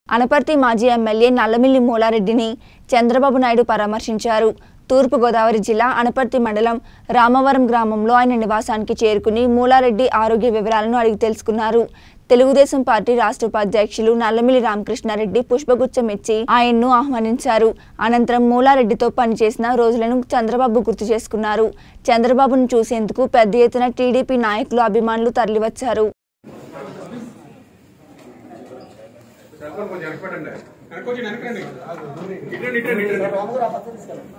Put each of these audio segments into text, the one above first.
అనపర్తి మాజీ ఎమ్మెల్యే నల్లమిల్లి మూలారెడ్డిని చంద్రబాబు నాయుడు పరామర్శించారు తూర్పుగోదావరి జిల్లా అనపర్తి మండలం రామవరం గ్రామంలో ఆయన నివాసానికి చేరుకుని మూలారెడ్డి ఆరోగ్య వివరాలను అడిగి తెలుసుకున్నారు తెలుగుదేశం పార్టీ రాష్ట్ర ఉపాధ్యక్షులు నల్లమిల్లి రామకృష్ణారెడ్డి పుష్పగుచ్చం ఇచ్చి ఆయన్ను ఆహ్వానించారు అనంతరం మూలారెడ్డితో పనిచేసిన రోజులను చంద్రబాబు గుర్తు చేసుకున్నారు చంద్రబాబును చూసేందుకు పెద్ద ఎత్తున టీడీపీ నాయకులు అభిమానులు తరలివచ్చారు కొంచెం వెనకపడండి వెనక కొంచెం వెనకండి ఇటండి ఇటండి ఇటండి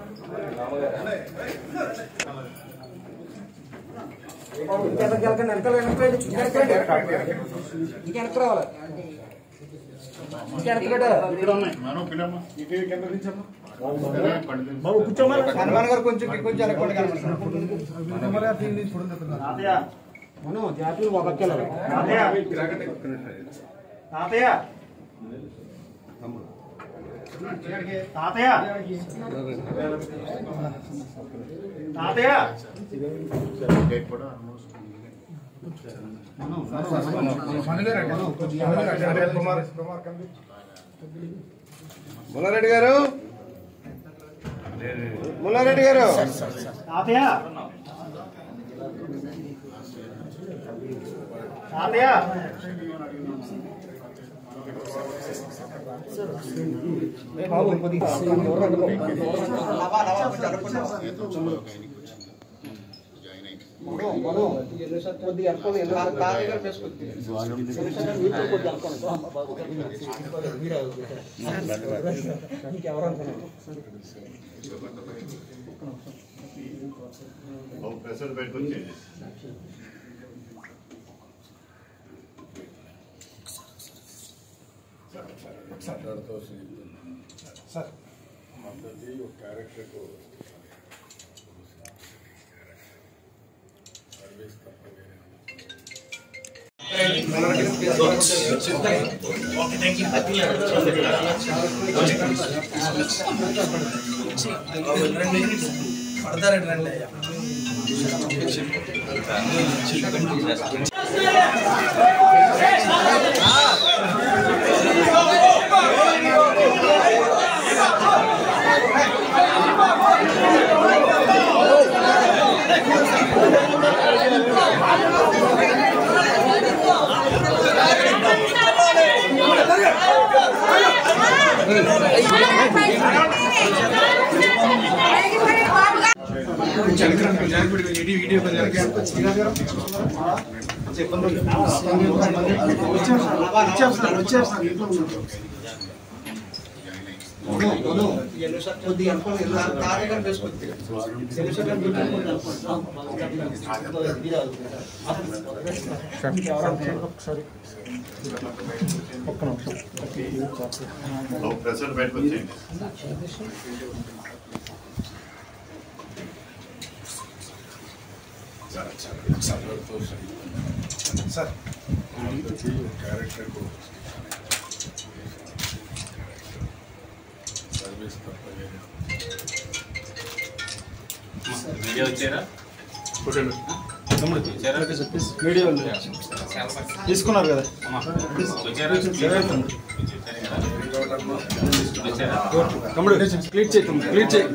హనుమాన్ గారు కొంచెం కొంచెం వెనకండి మనం జాతీయులు ఒక తాతయ్య తాతయ్య తాతయ్య ముల్లారెడ్డి గారు ముల్లారెడ్డి గారు తాతయ్య తాతయ్య ప్రెషర్ బయటకు వచ్చేది వీడియో కొంచెం వెనక ప్రెషర్ బయటకు వచ్చేది సార్ వీడియో వచ్చారా వీడియో తీసుకున్నారు కదా వచ్చారా వచ్చారా తమ్ముడు క్లీట్ చేయి తమ్ముడు క్లీట్ చేయి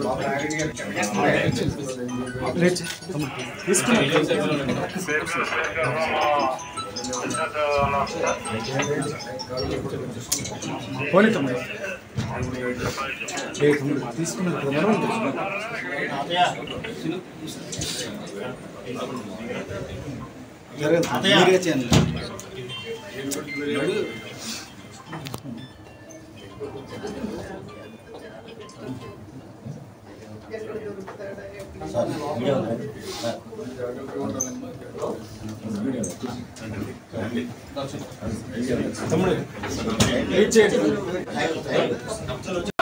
క్లీట్ చేయి తమ్ముడు తీసుకున్నారు పోనీ తమ్ముడు ఏ తమ్ముడు తీసుకున్నారు కదా మనం జరగదు మీరే చేయండి తమ్ముడు క్లీట్ చేయండి